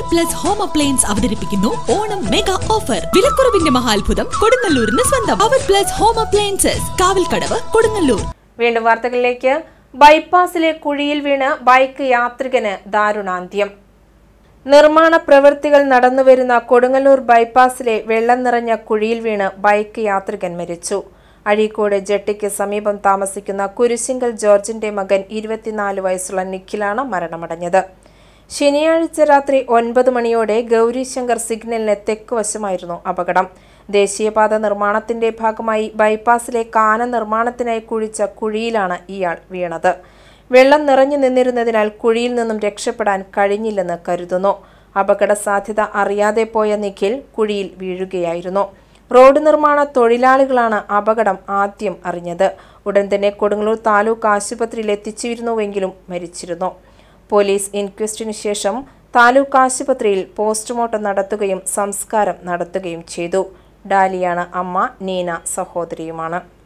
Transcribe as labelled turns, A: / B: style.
A: plus home appliance അവതരിപ്പിക്കുന്നു Onam mega offer വിലക്കുറവിന്റെ മഹാത്ഭുതം കൊടുങ്ങല്ലൂരിന് സ്വന്തം അവർ plus home appliances Kavalkadavu Kodungallur
B: വീണ്ടും വാർത്തകളിലേക്ക് ബൈപ്പാസിലെ കുഴിയിൽ വീണ് ബൈക്ക് യാത്രികന് ദാരുണാന്ത്യം നിർമ്മാണ പ്രവൃത്തികൾ നടന്നുവരുന്ന കൊടുങ്ങല്ലൂർ ബൈപ്പാസിലെ വെള്ളം നിറഞ്ഞ കുഴിയിൽ വീണ് ബൈക്ക് യാത്രികൻ മരിച്ചു അഴീക്കോട് ജെട്ടിക്ക് സമീപം താമസിക്കുന്ന കുരിശിങ്കൽ ജോർജിന്റെ മകൻ ഇരുപത്തിനാല് വയസ്സുള്ള നിഖിലാണ് മരണമടഞ്ഞത് ശനിയാഴ്ച രാത്രി ഒൻപത് മണിയോടെ ഗൗരിശങ്കർ സിഗ്നലിന് തെക്ക് വശമായിരുന്നു അപകടം ദേശീയപാത നിർമ്മാണത്തിന്റെ ഭാഗമായി ബൈപ്പാസിലെ കാന നിർമ്മാണത്തിനായി കുഴിച്ച കുഴിയിലാണ് ഇയാൾ വീണത് വെള്ളം നിറഞ്ഞു നിന്നിരുന്നതിനാൽ കുഴിയിൽ നിന്നും രക്ഷപ്പെടാൻ കഴിഞ്ഞില്ലെന്ന് കരുതുന്നു അപകട സാധ്യത അറിയാതെ പോയ നിഖിൽ കുഴിയിൽ വീഴുകയായിരുന്നു റോഡ് നിർമ്മാണ തൊഴിലാളികളാണ് അപകടം ആദ്യം അറിഞ്ഞത് ഉടൻ തന്നെ കൊടുങ്ങല്ലൂർ താലൂക്ക് ആശുപത്രിയിൽ എത്തിച്ചിരുന്നുവെങ്കിലും മരിച്ചിരുന്നു പോലീസ് ഇൻക്വസ്റ്റിനു ശേഷം താലൂക്ക് ആശുപത്രിയിൽ പോസ്റ്റ്മോർട്ടം നടത്തുകയും സംസ്കാരം നടത്തുകയും ചെയ്തു ഡാലിയാണ് അമ്മ നീന സഹോദരിയുമാണ്